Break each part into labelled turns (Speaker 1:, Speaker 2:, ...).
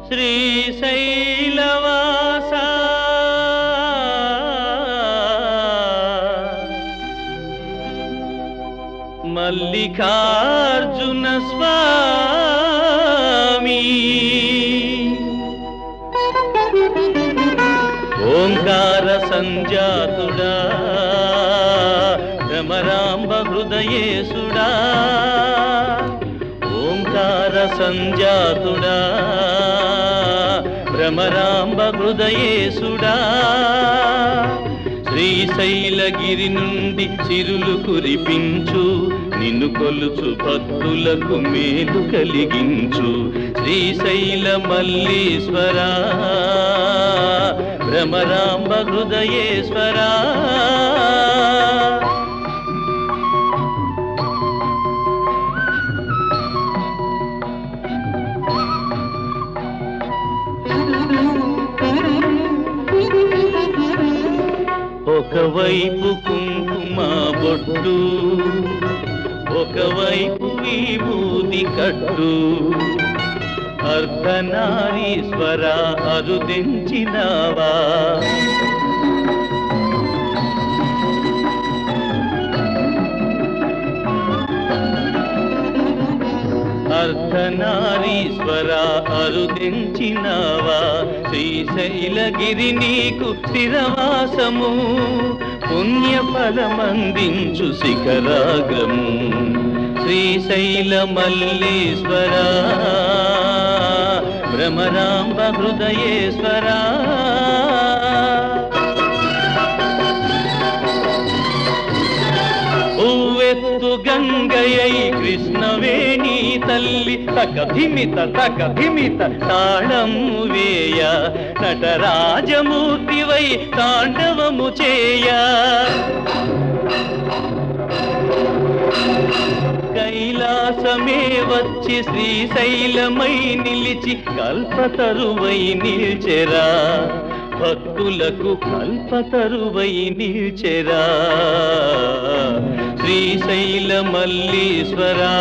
Speaker 1: శ్రీశైలవాస మల్లికార్జున స్వామి ఓంకార సంజాతుడా భ్రమరాంబ హృదయేశుడా ఓంకార సంజాతుడా భ్రమరాంబ హృదయేశుడా శ్రీశైలగిరి నుండి చిరులు కురిపించు నిన్ను కొలుచు భక్తులకు మేలు కలిగించు శ్రీశైల మల్లీశ్వరా భ్రమరాంబ హృదయేశ్వరా ఒకవైపు కుంకుమ బొట్టు ఒకవైపు విభూది కట్టు అర్ధనారీశ్వర అరుదించినావా అర్ధనారీశ్వర అరుదించినావా శ్రీశైలగిరి నీకు స్థిరవాసము పుణ్యఫలమందించు శిఖరాగ్రము శ్రీశైల మల్లీశ్వర భ్రమరాంబ హృదయేశ్వరా ఉవ్వెత్తు గంగయ్య కృష్ణవేణి తల్లి తకధిమిత తకధిమిత తాళము వేయ నటరాజమూర్తివై తాండవము చేయ కైలాసమే వచ్చి శ్రీశైలమై నిలిచి కల్పతరువై నిల్చెరా భక్తులకు కల్పతరువై నిల్చెరా శ్రీశైల మల్లీశ్వరా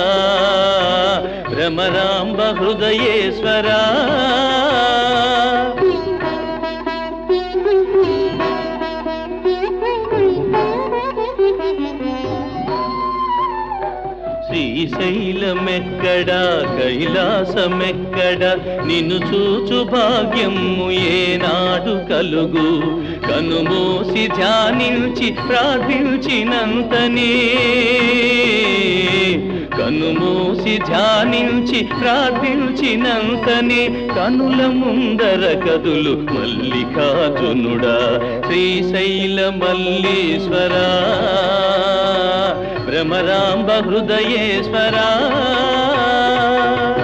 Speaker 1: భ్రమరాంబ హృదయేశ్వరా శ్రీశైలమెక్కడ కైలాసమెక్కడ నిన్ను చూచు భాగ్యము ఏనాడు కలుగు కనుమూసి ధ్యానించి ప్రార్థించినంతనే కనుమూసి ధ్యానించి ప్రార్థించినంతనే కనుల ముందర కదులు మల్లికార్జునుడా శ్రీశైల మల్లీశ్వరా భ్రమరాంబ హృదయేశ్వరా